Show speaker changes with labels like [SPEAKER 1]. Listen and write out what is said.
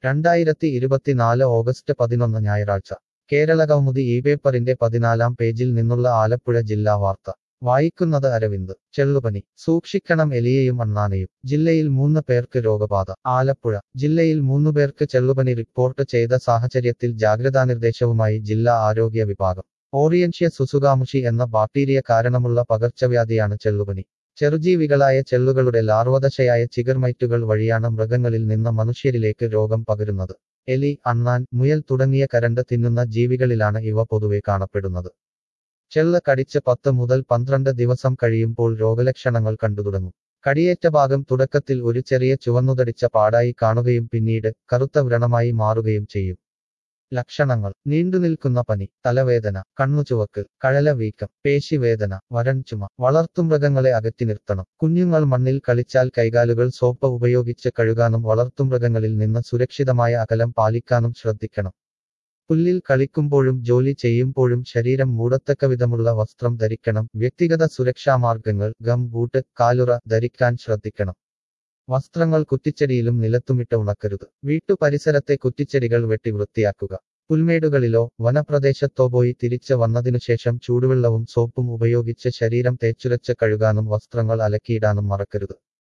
[SPEAKER 1] രണ്ടായിരത്തി ഇരുപത്തിനാല് ഓഗസ്റ്റ് പതിനൊന്ന് ഞായറാഴ്ച കേരളകൗമുദി ഈ പേപ്പറിന്റെ പതിനാലാം പേജിൽ നിന്നുള്ള ആലപ്പുഴ ജില്ലാ വാർത്ത വായിക്കുന്നത് അരവിന്ദ് ചെള്ളുപനി സൂക്ഷിക്കണം എലിയെയും അണ്ണാനെയും ജില്ലയിൽ മൂന്ന് പേർക്ക് രോഗബാധ ആലപ്പുഴ ജില്ലയിൽ മൂന്നു പേർക്ക് ചെള്ളുപനി റിപ്പോർട്ട് ചെയ്ത സാഹചര്യത്തിൽ ജാഗ്രതാനിർദ്ദേശവുമായി ജില്ലാ ആരോഗ്യ വിഭാഗം ഓറിയൻഷ്യ സുസുകാമുഷി എന്ന ബാക്ടീരിയ കാരണമുള്ള പകർച്ചവ്യാധിയാണ് ചെള്ളുപനി ചെറുജീവികളായ ചെള്ളുകളുടെ ലാർവദശയായ ചിഗർമൈറ്റുകൾ വഴിയാണ് മൃഗങ്ങളിൽ നിന്ന് മനുഷ്യരിലേക്ക് രോഗം പകരുന്നത് എലി അണ്ണാൻ മുയൽ തുടങ്ങിയ കരണ്ട് തിന്നുന്ന ജീവികളിലാണ് ഇവ പൊതുവെ കാണപ്പെടുന്നത് ചെള്ള് കടിച്ച് പത്ത് മുതൽ പന്ത്രണ്ട് ദിവസം കഴിയുമ്പോൾ രോഗലക്ഷണങ്ങൾ കണ്ടുതുടങ്ങും കടിയേറ്റ ഭാഗം തുടക്കത്തിൽ ഒരു ചെറിയ ചുവന്നുതടിച്ച പാടായി കാണുകയും പിന്നീട് കറുത്ത വ്രണമായി മാറുകയും ചെയ്യും ലക്ഷണങ്ങൾ നീണ്ടുനിൽക്കുന്ന പനി തലവേദന കണ്ണുചുവക്ക് കഴല വീക്കം പേശിവേദന വരൺചുമ വളർത്തുമൃഗങ്ങളെ അകറ്റി നിർത്തണം കുഞ്ഞുങ്ങൾ മണ്ണിൽ കളിച്ചാൽ കൈകാലുകൾ സോപ്പ് ഉപയോഗിച്ച് കഴുകാനും വളർത്തുമൃഗങ്ങളിൽ നിന്ന് സുരക്ഷിതമായ അകലം പാലിക്കാനും ശ്രദ്ധിക്കണം പുല്ലിൽ കളിക്കുമ്പോഴും ജോലി ചെയ്യുമ്പോഴും ശരീരം മൂടത്തക്ക വിധമുള്ള വസ്ത്രം ധരിക്കണം വ്യക്തിഗത സുരക്ഷാ മാർഗങ്ങൾ ഗം ബൂട്ട് കാലുറ ധരിക്കാൻ ശ്രദ്ധിക്കണം വസ്ത്രങ്ങൾ കുറ്റിച്ചെടിയിലും നിലത്തുമിട്ട് ഉണക്കരുത് വീട്ടു പരിസരത്തെ കുറ്റിച്ചെടികൾ വെട്ടി വൃത്തിയാക്കുക പുൽമേടുകളിലോ വനപ്രദേശത്തോ പോയി തിരിച്ചു വന്നതിനുശേഷം ചൂടുവെള്ളവും സോപ്പും ഉപയോഗിച്ച് ശരീരം തേച്ചുരച്ച് കഴുകാനും വസ്ത്രങ്ങൾ അലക്കിയിടാനും മറക്കരുത്